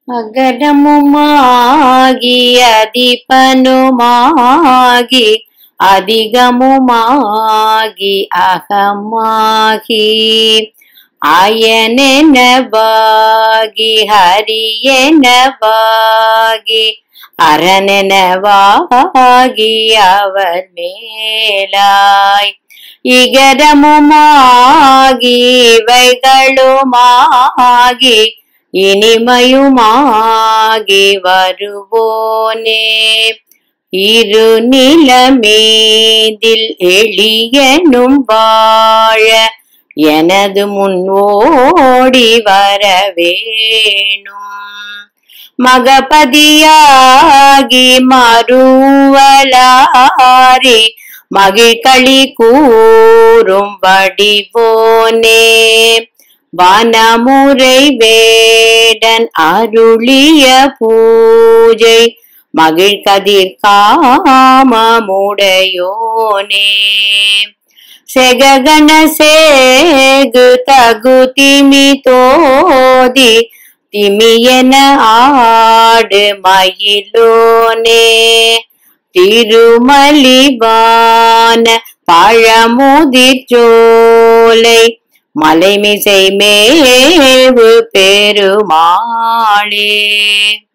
அகரமுமாகி அதிபனுமாகி அதிகமுமாகி அகமாகி அயனெனவாகி ஹரியெனவாகி அரணெனவாகி அவர் மேலாய் இகரமுமாகி இவைகளுமாகி இனிமையுமாகி வருவோனே இரு நிலமேதில் எளியனும் வாழ எனது முன் ஓடி வர வேணும் மகபதியாகி மறுவலாரி மகிழ்களி கூறும் வடிவோனே வனமுறை வேடன் அருளிய பூஜை மகிழ்கதிர் காமமுடையோனே செககன சேகு தகு திமி தோதி திமியன ஆடு மயிலோனே திருமலிவான பழமுதிர் சோலை மலைமிசை மேவு பெருமாளே